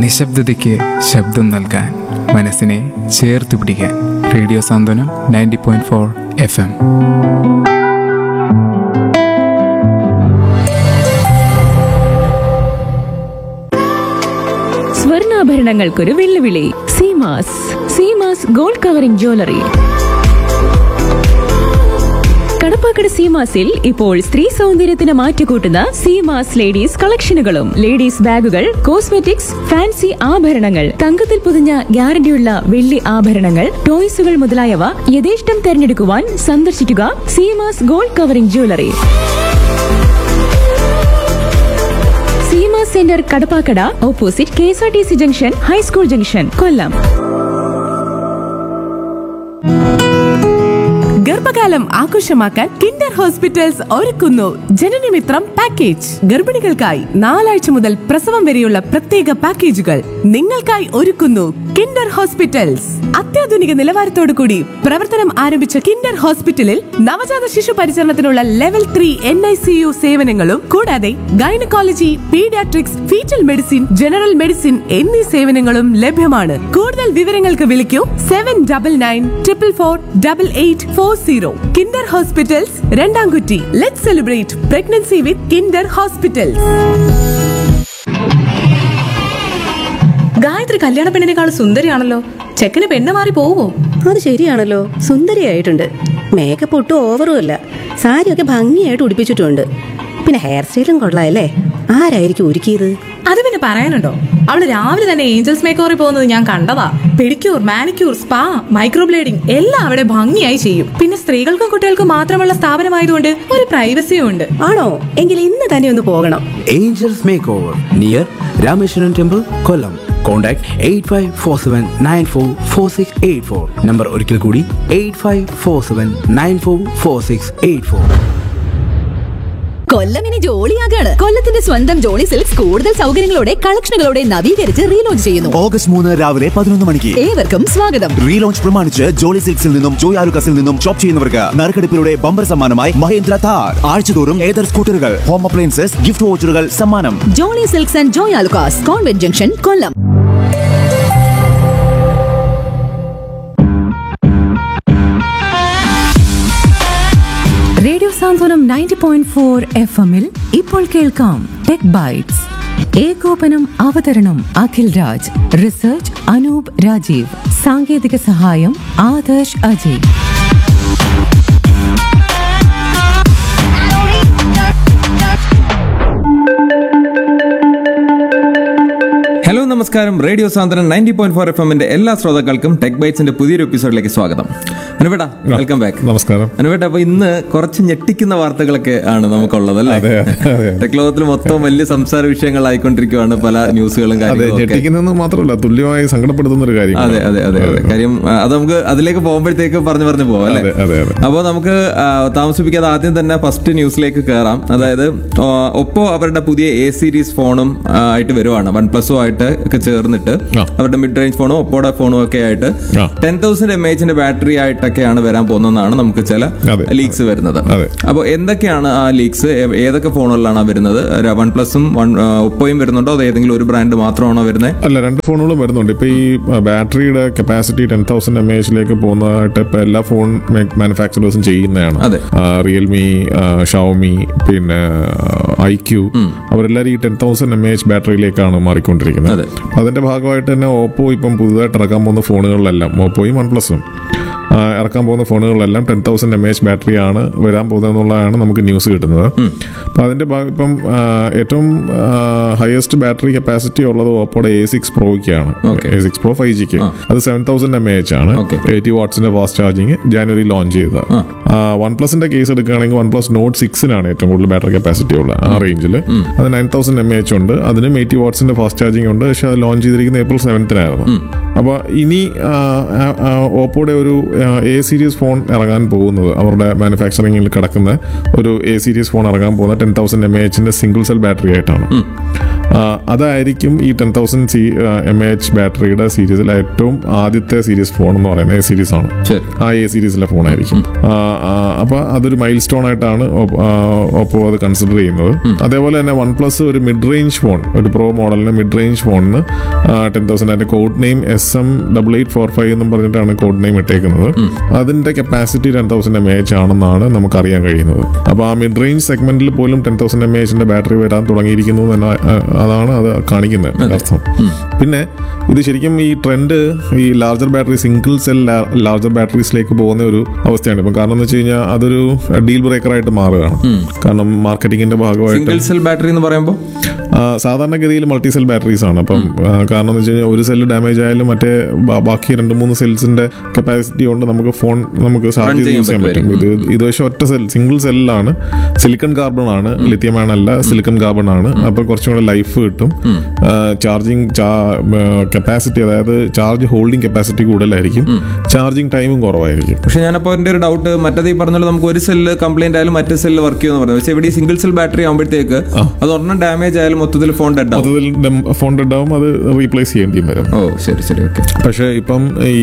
നിശബ്ദതയ്ക്ക് ശബ്ദം നൽകാൻ മനസ്സിനെ ചേർത്ത് പിടിക്കാൻ radio Santhwanam ninety point four F M സ്വർണ്ണാഭരണങ്ങൾക്കൊരു വെല്ലുവിളി Seemas Seemas gold covering jewellery Kadappakada സീമാസിൽ ഇപ്പോൾ സ്ത്രീ സൗന്ദര്യത്തിന് മാറ്റുകൂട്ടുന്ന സീമാസ് ലേഡീസ് കളക്ഷനുകളും ലേഡീസ് ബാഗുകൾ കോസ്മെറ്റിക്സ് ഫാൻസി ആഭരണങ്ങൾ തങ്കത്തിൽ പൊതിഞ്ഞ ഗ്യാരണ്ടിയുള്ള വെള്ളി ആഭരണങ്ങൾ ടോയ്സുകൾ മുതലായവ യഥേഷ്ടം തെരഞ്ഞെടുക്കുവാൻ സന്ദർശിക്കുക Seemas gold covering jewellery Seema centre Kadappakada opposite K S R T C junction high school junction Kollam ഗർഭകാലം ആഘോഷമാക്കാൻ കിൻഡർ ഹോസ്പിറ്റൽസ് ഒരുക്കുന്നു ജനനമിത്രം പാക്കേജ് ഗർഭിണികൾക്കായി നാലാഴ്ച മുതൽ പ്രസവം വരെയുള്ള പ്രത്യേക പാക്കേജുകൾ നിങ്ങൾക്കായി ഒരുക്കുന്നു കിൻഡർ ഹോസ്പിറ്റൽസ് അത്യാധുനിക നിലവാരത്തോടു കൂടി പ്രവർത്തനം ആരംഭിച്ച കിൻഡർ ഹോസ്പിറ്റലിൽ നവജാത ശിശു പരിചരണത്തിനുള്ള level three N I C U സേവനങ്ങളും കൂടാതെ gynaecology paediatrics fetal medicine general medicine എന്നീ സേവനങ്ങളും ലഭ്യമാണ് കൂടുതൽ വിവരങ്ങൾക്ക് വിളിക്കൂ seven double nine triple four double eight four zero Kinder hospitals Randamkutty let celebrate pregnancy with Kinder hospitals Gayathri കല്യാണ പെണ്ണിനേക്കാൾ സുന്ദരിയാണല്ലോ ചെക്കന് പെണ്ണ് മാറി പോവോ അത് ശരിയാണല്ലോ സുന്ദരിയായിട്ടുണ്ട് മേക്കപ്പ് ഒട്ടും ഓവറും അല്ല സാരിയൊക്കെ ഭംഗിയായിട്ട് ഉടുപ്പിച്ചിട്ടുണ്ട് പിന്നെ ഹെയർ സ്റ്റൈലും കൊള്ളാമല്ലേ ആരായിരിക്കും ഒരുക്കിയത് അത് പിന്നെ പറയാനുണ്ടോ അവള് രാവിലെ തന്നെ ഏഞ്ചൽസ് മേക്കോറിൽ പോകുന്നത് ഞാൻ കണ്ടതാ പെഡിക്യൂർ മാനിക്യൂർ സ്പാ മൈക്രോബ്ലേഡിംഗ് എല്ലാം അവിടെ ഭംഗിയായി ചെയ്യും പിന്നെ സ്ത്രീകൾക്കും കുട്ടികൾക്കും മാത്രമുള്ള സ്ഥാപനമായതുകൊണ്ട് ഒരു പ്രൈവസിയും ഉണ്ട് ആണോ എങ്കിൽ ഇന്ന് തന്നെ ഒന്ന് പോകണം Angels Makeover near Rameshwaran Temple, Kollam. Contact 8547944684. Number ഒരിക്കൽ കൂടി 8547944684. കൊല്ലം ഇനി ജോളിയാകാണ് കൊല്ലത്തിന്റെ സ്വന്തം ജോളി സിൽക്സ് കൂടുതൽ സൗകര്യങ്ങളോടെ കളക്ഷനുകളോടെ നവീകരിച്ച് റീലോഞ്ച് ചെയ്യുന്നു ഓഗസ്റ്റ് മൂന്ന് രാവിലെ പതിനൊന്ന് മണിക്ക് ഏവർക്കും സ്വാഗതം റീലോഞ്ച് പ്രമാണിച്ച് ജോളി സിൽക്സിൽ നിന്നും ജോയ് ആലുക്കസിൽ നിന്നും ഷോപ്പ് ചെയ്യുന്നവർക്ക് നറുക്കെടുപ്പിലൂടെ ബമ്പർ സമ്മാനമായി മഹേന്ദ്ര താർ ആഴ്ചതോറും ഏതർ സ്കൂട്ടറുകൾ ഹോം അപ്ലയൻസസ് ഗിഫ്റ്റ് വോച്ചറുകൾ സമ്മാനം Jolly Silks and Joy Alukkas convent junction Kollam radio Santhwanam ninety point four F എമ്മിൽ ഇപ്പോൾ കേൾക്കാം ടെക് ബൈറ്റ്സ് ഏകോപനം അവതരണം അഖിൽ രാജ് റിസർച്ച് അനൂപ് രാജീവ് സാങ്കേതിക സഹായം ആദർശ് അജയ് ഹലോ നമസ്കാരം radio Santhwanam ninety point four F എമ്മിന്റെ എല്ലാ ശ്രോതാക്കൾക്കും ടെക് ബൈറ്റ്സിന്റെ പുതിയൊരു എപ്പിസോഡിലേക്ക് സ്വാഗതം അനുവേട്ട വെൽക്കം ബാക്ക് നമസ്കാരം അനുവേട്ട അപ്പൊ ഇന്ന് കുറച്ച് ഞെട്ടിക്കുന്ന വാർത്തകളൊക്കെ ആണ് നമുക്കുള്ളത് അല്ലേ അതെ, അതെ. ടെക് ലോകത്തിൽ മൊത്തം വലിയ സംസാര വിഷയങ്ങളായിക്കൊണ്ടിരിക്കുകയാണ് പല ന്യൂസുകളും അതെ കാര്യങ്ങളും ഒക്കെ ഞെട്ടിക്കുന്നത് മാത്രമല്ല തുല്യമായി സങ്കടപ്പെടുത്തുന്ന ഒരു കാര്യം അതെ അതെ അതെ അതെ കാര്യം ആ, അത് നമുക്ക് അതിലേക്ക് പോകുമ്പോഴത്തേക്ക് പറഞ്ഞു പറഞ്ഞു പോവാം അല്ലേ അതെ, അതെ, അതെ. അപ്പോൾ നമുക്ക് ആ, താമസിപ്പിക്കാതെ ആദ്യം തന്നെ ഫസ്റ്റ് ന്യൂസിലേക്ക് കയറാം അതായത് ആ, ഒപ്പോ അവരുടെ പുതിയ എ സീരീസ് ഫോണും ആ, ആയിട്ട് വരുവാണ് വൺ പ്ലസും ആയിട്ട് ഒക്കെ ചേർന്നിട്ട് ആ. അവരുടെ മിഡ് റേഞ്ച് ഫോണും ഒപ്പോടെ ഫോണും ഒക്കെ ആയിട്ട് ആ. ടെൻ തൗസൻഡ് എം എച്ചിന്റെ ബാറ്ററി ആയിട്ടൊക്കെയാണ് വരാൻ പോകുന്നതെന്നാണ് നമുക്ക് ചില അതെ. ലീക്സ് വരുന്നത് അതെ. അപ്പോൾ എന്തൊക്കെയാണ് ആ ലീക്സ് ഏതൊക്കെ ഫോണുകളിലാണ് വരുന്നത് വൺ പ്ലസും വൺ ഒപ്പോയും വരുന്നുണ്ടോ അതോ ഏതെങ്കിലും ഒരു ബ്രാൻഡ് മാത്രമാണോ വരുന്നത് അല്ല രണ്ട് ഫോണുകളും വരുന്നുണ്ട് ഇപ്പൊ ഈ ബാറ്ററിയുടെ കപ്പാസിറ്റി ടെൻ തൗസൻഡ് എം എച്ചിലേക്ക് പോകുന്നതായിട്ട് ഇപ്പൊ എല്ലാ ഫോൺ മാനുഫാക്ചറേഴ്സും ചെയ്യുന്നതാണ് അതെ. റിയൽമി ഷവമി പിന്നെ ഐ ക്യു അവരെല്ലാവരും ഈ ടെൻ തൗസൻഡ് എം എച്ച് ബാറ്ററിയിലേക്കാണ് മാറിക്കൊണ്ടിരിക്കുന്നത് അതെ. അപ്പൊ അതിന്റെ ഭാഗമായിട്ട് തന്നെ ഓപ്പോ ഇപ്പം പുതുതായിട്ട് ഇറക്കാൻ പോകുന്ന ഫോണുകളിലെല്ലാം ഓപ്പോയും വൺ പ്ലസും ഇറക്കാൻ പോകുന്ന ഫോണുകളിലെല്ലാം ten thousand M H battery ആണ് വരാൻ പോകുന്നത് എന്നുള്ളതാണ് നമുക്ക് ന്യൂസ് കിട്ടുന്നത് അപ്പം അതിന്റെ ഭാഗം ഇപ്പം ആ, ഏറ്റവും ഹയസ്റ്റ് ബാറ്ററി കപ്പാസിറ്റി ഉള്ളത് ഓപ്പോയുടെ എ സിക്സ് പ്രോയ്ക്കാണ് Okay. A six pro five ജിക്ക് അത് സെവൻ തൗസൻഡ് എം എച്ച് ആണ് Okay. എയ്റ്റി വാട്ട്സിന്റെ ഫാസ്റ്റ് ചാർജിങ് ജാനുവരി ലോഞ്ച് ചെയ്തത് വൺ പ്ലസിന്റെ കേസ് എടുക്കുകയാണെങ്കിൽ വൺ പ്ലസ് നോട്ട് സിക്സിനാണ് ഏറ്റവും കൂടുതൽ ബാറ്ററി കപ്പാസിറ്റി ഉള്ളത് ആ റേഞ്ചിൽ അത് നയൻ തൗസൻഡ് എം എച്ച് ഉണ്ട് അതിനും എയ്റ്റി വാട്ട്സിന്റെ ഫാസ്റ്റ് ചാർജിങ് ഉണ്ട് പക്ഷെ അത് ലോഞ്ച് ചെയ്തിരിക്കുന്ന ഏപ്രിൽ സെവൻത്തിനായിരുന്നു അപ്പോൾ ഇനി ആ, ആ, ആ, ഓപ്പോയുടെ ഒരു എ സീരീസ് ഫോൺ ഇറങ്ങാൻ പോകുന്നത് അവരുടെ മാനുഫാക്ചറിങ്ങിൽ കിടക്കുന്ന ഒരു എ സീരീസ് ഫോൺ ഇറങ്ങാൻ പോകുന്ന ടെൻ തൗസൻഡ് എം എച്ചിന്റെ സിംഗിൾ സെൽ ബാറ്ററി ആയിട്ടാണ് ആ, അതായിരിക്കും ഈ ten thousand C M H ബാറ്ററിയുടെ സീരീസിലെ ഏറ്റവും ആദ്യത്തെ സീരീസ് ഫോൺ എന്ന് പറയുന്നത് എ സീരീസ് ആണ് ശരി ആ എ സീരീസിലെ ഫോണായിരിക്കും അപ്പോൾ അതൊരു മൈൽ സ്റ്റോൺ ആയിട്ടാണ് ഓപ്പോ അത് കൺസിഡർ ചെയ്യുന്നത് അതേപോലെ തന്നെ വൺ പ്ലസ് ഒരു മിഡ് റേഞ്ച് ഫോൺ ഒരു പ്രോ മോഡലിന് മിഡ് റേഞ്ച് ഫോണിന് ടെൻ തൗസൻഡ് അതിന്റെ code name S M double eight four five എന്നും പറഞ്ഞിട്ടാണ് കോഡ് നെയിം ഇട്ടേക്കുന്നത് അതിന്റെ capacity ten thousand M H ആണെന്നാണ് നമുക്ക് അറിയാൻ കഴിയുന്നത് അപ്പോൾ ആ മിഡ് റേഞ്ച് സെഗ്മെന്റിൽ പോലും ടെൻ തൗസൻഡ് എം എച്ചിന്റെ ബാറ്ററി വരാൻ തുടങ്ങിയിരിക്കുന്നു എന്ന് ആ, അതാണ് അത് കാണിക്കുന്നത് അർത്ഥം പിന്നെ ഇത് ശരിക്കും ഈ ട്രെൻഡ് ഈ larger battery single cell larger ബാറ്ററീസിലേക്ക് പോകുന്ന ഒരു അവസ്ഥയാണ് ഇപ്പം കാരണം എന്ന് വെച്ച് കഴിഞ്ഞാൽ അതൊരു ഡീൽ ബ്രേക്കർ ആയിട്ട് മാറുകയാണ് കാരണം മാർക്കറ്റിംഗിന്റെ ഭാഗമായിട്ട് സിംഗിൾ സെൽ ബാറ്ററി എന്ന് പറയുമ്പോൾ ആ, സാധാരണഗതിയിൽ മൾട്ടി സെൽ ബാറ്ററീസ് ആണ് അപ്പം ആ, കാരണം എന്ന് വെച്ച് കഴിഞ്ഞാൽ ഒരു സെല്ല് ഡാമേജ് ആയാലും മറ്റേ ബ- ബാക്കി രണ്ട് മൂന്ന് സെൽസിന്റെ കപ്പാസിറ്റി കൊണ്ട് നമുക്ക് ഫോൺ നമുക്ക് ചാർജ് ചെയ്ത് ചെയ്യാൻ യൂസ് ചെയ്യാൻ പറ്റും ഇത് ഇത് പക്ഷേ ഒറ്റ സെൽ സിംഗിൾ സെല്ലിലാണ് സിലിക്കൺ കാർബൺ ആണ് ലിത്യം അല്ല സിലിക്കൺ കാർബൺ ആണ് അപ്പൊ കുറച്ചും കൂടെ ലൈഫ് കിട്ടും ചാർജിങ് കപ്പാസിറ്റി അതായത് ചാർജ് ഹോൾഡിംഗ് കപ്പാസിറ്റി കൂടുതലായിരിക്കും ചാർജിങ് ടൈമും കുറവായിരിക്കും പക്ഷെ ഞാനപ്പോൾ എൻ്റെ ഒരു ഡൗട്ട് മറ്റേത് ഈ പറഞ്ഞ നമുക്ക് ഒരു സെല്ല് കംപ്ലൈന്റ് ആയാലും മറ്റേ സെല്ല് വർക്ക് ചെയ്യുമെന്ന് പറഞ്ഞു പക്ഷേ ഇവിടെ ഈ സിംഗിൾ സെൽ ബാറ്ററി ആകുമ്പോഴത്തേക്ക് അത് ഒരെണ്ണം ഡാമേജ് ആയാലും മൊത്തത്തിൽ ഫോൺ ഡെഡ് ആവും മൊത്തത്തിൽ ഫോൺ ഡെഡ് ആവും അത് റീപ്ലേസ് ചെയ്യേണ്ടിയും വരും ഓ ശരി ശരി ഓക്കെ പക്ഷേ ഇപ്പം ഈ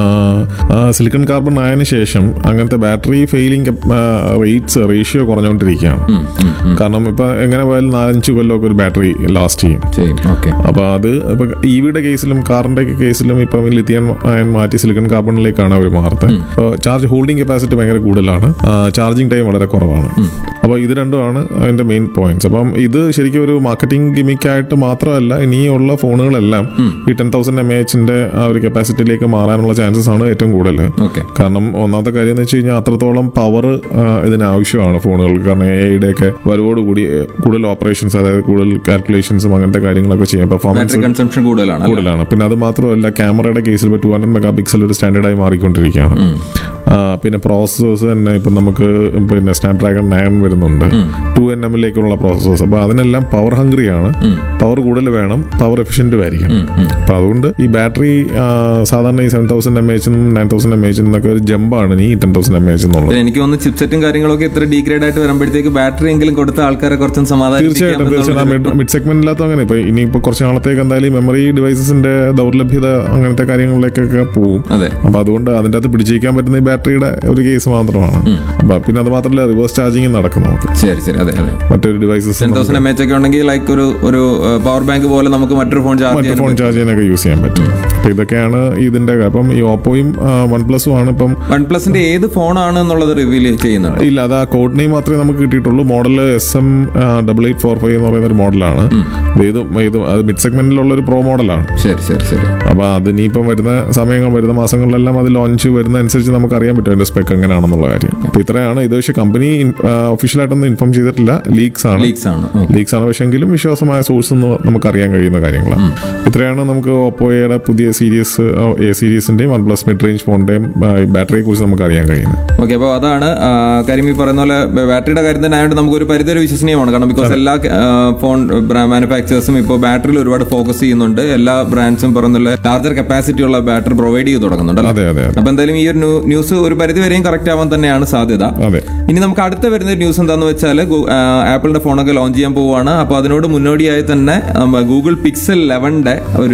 സിലിക്കൺ കാർബൺ ആയതിനു ശേഷം അങ്ങനത്തെ ബാറ്ററി ഫെയിലിംഗ് റേറ്റ്സ് റേഷ്യോ കുറഞ്ഞുകൊണ്ടിരിക്കുകയാണ് കാരണം ഇപ്പൊ എങ്ങനെ പോയാലും നാലഞ്ച് കൊല്ലമൊക്കെ ഒരു ബാറ്ററി ലാസ്റ്റ് ചെയ്യും ചെയ്യും ഓക്കെ അപ്പൊ അത് ഇപ്പൊ ഇവിയുടെ കേസിലും കാറിന്റെ കേസിലും ഇപ്പം ലിത്തിയൻ അയൺ മാറ്റി സിലിക്കൺ കാർബണിലേക്കാണ് അവർ മാറുന്നത് അപ്പോൾ ചാർജ് ഹോൾഡിംഗ് കപ്പാസിറ്റി ഭയങ്കര കൂടുതലാണ് ചാർജിങ് ടൈം വളരെ കുറവാണ് അപ്പോൾ ഇത് രണ്ടുമാണ് അതിന്റെ മെയിൻ പോയിന്റ്സ് അപ്പം ഇത് ശരിക്കും ഒരു മാർക്കറ്റിംഗ് ഗിമിക്കായിട്ട് മാത്രമല്ല ഇനിയുള്ള ഫോണുകളെല്ലാം ഈ ടെൻ തൗസൻഡ് എം എച്ചിന്റെ ആ ഒരു കപ്പാസിറ്റിയിലേക്ക് മാറാനുള്ള ചാൻസസ് ആണ് ഏറ്റവും കൂടുതൽ ഓക്കെ കാരണം ഒന്നാമത്തെ കാര്യം എന്ന് വെച്ച് കഴിഞ്ഞാൽ അത്രത്തോളം പവർ ഇതിന് ആവശ്യമാണ് ഫോണുകൾക്ക് കാരണം എ ഐയുടെ ഒക്കെ വരവോടുകൂടി ഏ, കൂടുതൽ ഓപ്പറേഷൻസ് അതായത് കൂടുതൽ കാൽക്കുലേഷൻസും അങ്ങനത്തെ കാര്യങ്ങളൊക്കെ ചെയ്യാം പെർഫോമൻസ് ബാറ്ററി കൺസംഷൻ കൂടുതലാണ് അല്ലേ? കൂടുതലാണ് പിന്നെ അത് മാത്രമല്ല ക്യാമറയുടെ കേസിൽ ടു ഹൺഡ്രഡ് മെഗാ പിക്സൽ ഒരു സ്റ്റാൻഡേർഡായി മാറിക്കൊണ്ടിരിക്കുകയാണ് ആ, പിന്നെ പ്രോസസ്സേഴ്സ് തന്നെ ഇപ്പം നമുക്ക് പിന്നെ സ്നാപ്ഡ്രാഗൺ നയൻ വരുന്നുണ്ട് ടു എൻ എമ്മിലേക്കുള്ള പ്രോസസ്സേഴ്സ് അപ്പൊ അതിനെല്ലാം പവർ ഹംഗ്രിയാണ് പവർ കൂടുതൽ വേണം പവർ എഫിഷ്യന്റും ആയിരിക്കും അപ്പൊ അതുകൊണ്ട് ഈ ബാറ്ററി സാധാരണ ഈ സെവൻ തൗസൻഡ് എം എച്ചിനും നയൻ തൗസൻഡ് എം എച്ചിനും ഒക്കെ ഒരു ജമ്പാണ് ഈ ടെൻ തൗസൻഡ് എം എച്ച് എന്നുള്ളത് പിന്നെ എനിക്ക് തോന്നുന്നു ചിപ്സെറ്റും കാര്യങ്ങളൊക്കെ ഇത്ര ഡീഗ്രേഡ് ആയിട്ട് വരുമ്പോഴത്തേക്ക് ബാറ്ററി എങ്കിലും കൊടുത്ത ആൾക്കാരെ കുറച്ചും തീർച്ചയായിട്ടും തീർച്ചയായിട്ടും മിഡ് സെഗ്മെന്റിനകത്തും അങ്ങനെ ഇപ്പൊ ഇനിയിപ്പോ കുറച്ച് നാളത്തേക്ക് എന്തായാലും മെമ്മറി ഡിവൈസസിന്റെ ദൗർലഭ്യത അങ്ങനത്തെ കാര്യങ്ങളിലേക്കൊക്കെ പോകും അതെ അപ്പൊ അതുകൊണ്ട് അതിന്റെ അകത്ത് പിടിച്ചിരിക്കാൻ പറ്റുന്ന ഈ ബാറ്ററിയുടെ ഒരു കേസ് മാത്രമാണ് അപ്പൊ പിന്നെ അത് മാത്രമല്ല റിവേഴ്സ് ചാർജിങ് നടക്കും നമുക്ക് ശരി ശരി അതെ അതെ മറ്റൊരു devices ten thousand M H ഒക്കെ ഉണ്ടെങ്കിൽ ലൈക്ക് ഒരു ഒരു പവർ ബാങ്ക് പോലെ നമുക്ക് മറ്റൊരു ഫോൺ ചാർജ് മറ്റു ചെയ്യാൻ ഫോൺ ചാർജ് ചെയ്യാനൊക്കെ യൂസ് ചെയ്യാൻ പറ്റും അപ്പൊ ഇതൊക്കെയാണ് ഇതിന്റെ അപ്പം ഈ ഓപ്പോയും വൺ പ്ലസും ആണ് ഇപ്പം വൺ പ്ലസിന്റെ ഏത് ഫോണാണ് എന്നുള്ളത് റിവീൽ ചെയ്യുന്നുണ്ട് ഇല്ല അത് ആ കോഡ് നെയിം മാത്രമേ നമുക്ക് കിട്ടിയിട്ടുള്ളൂ model S M double eight four five എന്ന് പറയുന്ന ഒരു മോഡലാണ് ഇത് ഇത് അത് മിഡ് സെഗ്മെന്റിലുള്ള ഒരു പ്രോ മോഡലാണ് ശരി ശരി ശരി അപ്പൊ അതിനിപ്പം വരുന്ന സമയങ്ങൾ വരുന്ന മാസങ്ങളിലെല്ലാം അത് ലോഞ്ച് വരുന്ന അനുസരിച്ച് നമുക്ക് അറിയാൻ പറ്റും അതിന്റെ സ്പെക്ക് എങ്ങനെയാണെന്നുള്ള കാര്യം അപ്പൊ ഇത്രയാണ് ഇത് പക്ഷേ കമ്പനി ഒഫീഷ്യലായിട്ടൊന്നും ഇൻഫോം ചെയ്തിട്ടില്ല ലീക്സ് ആണ് ലീക്സ് ആണ് ലീക്സ് ആണ് പക്ഷേ എങ്കിലും വിശ്വാസമായ സോഴ്സ് എന്ന് നമുക്ക് അറിയാൻ കഴിയുന്ന കാര്യങ്ങളാണ് ഇത്രയാണ് നമുക്ക് ഓപ്പോയുടെ പുതിയ സീരീസ് എ സീരീസിന്റെയും വൺ പ്ലസ് മിഡ് റേഞ്ച് ഫോണിന്റെയും ബാറ്ററിയെ കുറിച്ച് നമുക്ക് അറിയാൻ കഴിയുന്നത് ഓക്കെ അപ്പോൾ അതാണ് ആ, കാര്യം ഈ പറയുന്ന പോലെ ബാറ്ററിയുടെ കാര്യം തന്നെ ആയതുകൊണ്ട് നമുക്ക് ഒരു പരിധി വരെ വിശ്വസനീയമാണ് കാരണം ബിക്കോസ് എല്ലാ ആ, ഫോൺ മാനുഫാക്ചേഴ്സും ഇപ്പോൾ ബാറ്ററിയിൽ ഒരുപാട് ഫോക്കസ് ചെയ്യുന്നുണ്ട് എല്ലാ ബ്രാൻഡ്സും പറയുന്ന ലാർജർ കപ്പാസിറ്റി ഉള്ള ബാറ്ററി പ്രൊവൈഡ് ചെയ്ത് തുടങ്ങുന്നുണ്ട് അതെ അതെ അതെ അപ്പൊ എന്തായാലും ഈ ഒരു ന്യൂ- ന്യൂസ് ഒരു പരിധി വരെയും കറക്റ്റ് ആവാൻ തന്നെയാണ് സാധ്യത അതെ ഇനി നമുക്ക് അടുത്ത വരുന്ന ഒരു ന്യൂസ് എന്താന്ന് വെച്ചാൽ ആപ്പിളിന്റെ ഫോണൊക്കെ ലോഞ്ച് ചെയ്യാൻ പോവുകയാണ് അപ്പോൾ അതിനോട് മുന്നോടിയായി തന്നെ ഗൂഗിൾ പിക്സൽ ലെവന്റെ ഒരു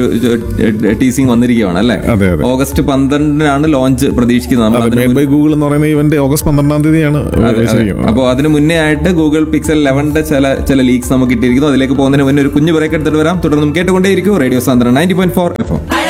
ടീസിങ് വന്നിരിക്കുകയാണ് അല്ലേ അതെ അതെ ഓഗസ്റ്റ് പന്ത്രണ്ടിനാണ് ലോഞ്ച് പ്രതീക്ഷിക്കുന്നത് നമ്മൾ അതിന് മെയ്ഡ് ബൈ ഗൂഗിൾ എന്ന് പറയുന്ന ഇവന്റ് ഓഗസ്റ്റ് പന്ത്രണ്ടാം തീയതിയാണ് ശരിക്കും അപ്പോൾ അതിന് മുന്നേ ആയിട്ട് ഗൂഗിൾ പിക്സൽ ലെവന്റെ ചില ചില ലീക്സ് നമുക്ക് കിട്ടിയിരിക്കുന്നു അതിലേക്ക് പോകുന്നതിന് മുന്നേ ഒരു കുഞ്ഞു ബ്രേക്ക് എടുത്തിട്ട് വരാം തുടർന്ന് കേട്ടുകൊണ്ടേയിരിക്കും radio Santhwanam ninety point four F